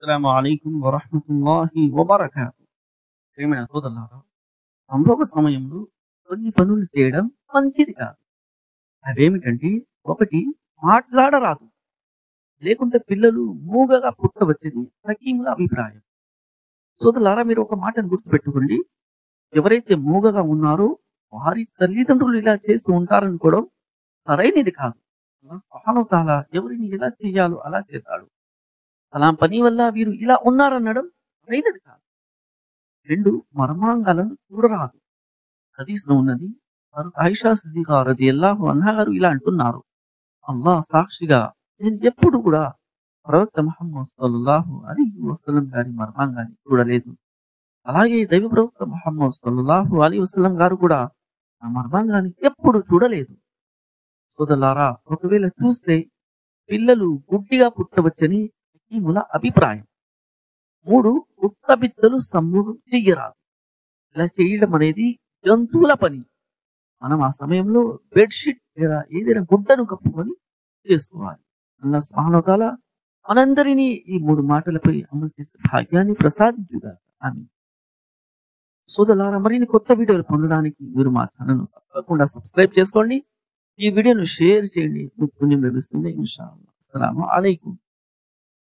అస్సలాము అలైకుం వరహ్మతుల్లాహి వబరకాతు ప్రియమైన సోదరులారా సంభోగ సమయంలో కొన్ని పనులు చేయడం మంచిది కాదు అవేమిటంటే ఒకటి మాట్లాడరాదు లేకుంటే పిల్లలు మూగగా పుట్టవచ్చని హకీముల అభిప్రాయం సోదరులారా మీరు ఒక మాటను గుర్తుపెట్టుకోండి ఎవరైతే మూగగా ఉన్నారో వారి తల్లిదండ్రులు ఇలా చేస్తూ ఉంటారనుకోవడం సరైనది కాదు సుహానుతాల ఎవరిని ఎలా చేయాలో అలా చేశాడు అలా పని వల్ల వీరు ఇలా ఉన్నారనడం సరైనది కాదు రెండు మర్మాంగాలను చూడరాదు హదీస్లో ఉన్నది వారు ఆయిషా సిద్దికా రది అల్లాహు అన్హా గారు ఇలా అంటున్నారు అల్లాహ్ సాక్షిగా నేను ఎప్పుడు కూడా ప్రవక్త మహమ్మద్ సల్లల్లాహు అలీ వసలం గారి మర్మాంగాన్ని చూడలేదు అలాగే దైవ ప్రవక్త మహమ్మద్ సల్లల్లాహు అలీ వసలం గారు కూడా ఆ మర్మాంగాన్ని ఎప్పుడు చూడలేదు సోదరులారా ఒకవేళ చూస్తే పిల్లలు గుడ్డిగా పుట్టవచ్చని హకీముల అభిప్రాయం మూడు ఉత్త బిత్తలు సమూహం చెయ్యరాదు ఇలా చేయడం అనేది జంతువుల పని మనం ఆ సమయంలో బెడ్షీట్ లేదా ఏదైనా గుడ్డను కప్పుకొని చేసుకోవాలి అల్లా స్మహానోకాల మనందరినీ ఈ మూడు మాటలపై అమలు చేసే భాగ్యాన్ని ప్రసాదించుగా ఆమె సోదరులారా మరిన్ని కొత్త వీడియోలు పొందడానికి మీరు మా ఛానల్ తప్పకుండా సబ్స్క్రైబ్ చేసుకోండి ఈ వీడియోను షేర్ చేయండి మీకు పుణ్యం లభిస్తుంది ఇన్షా అల్లా అస్సలాము అలైకుం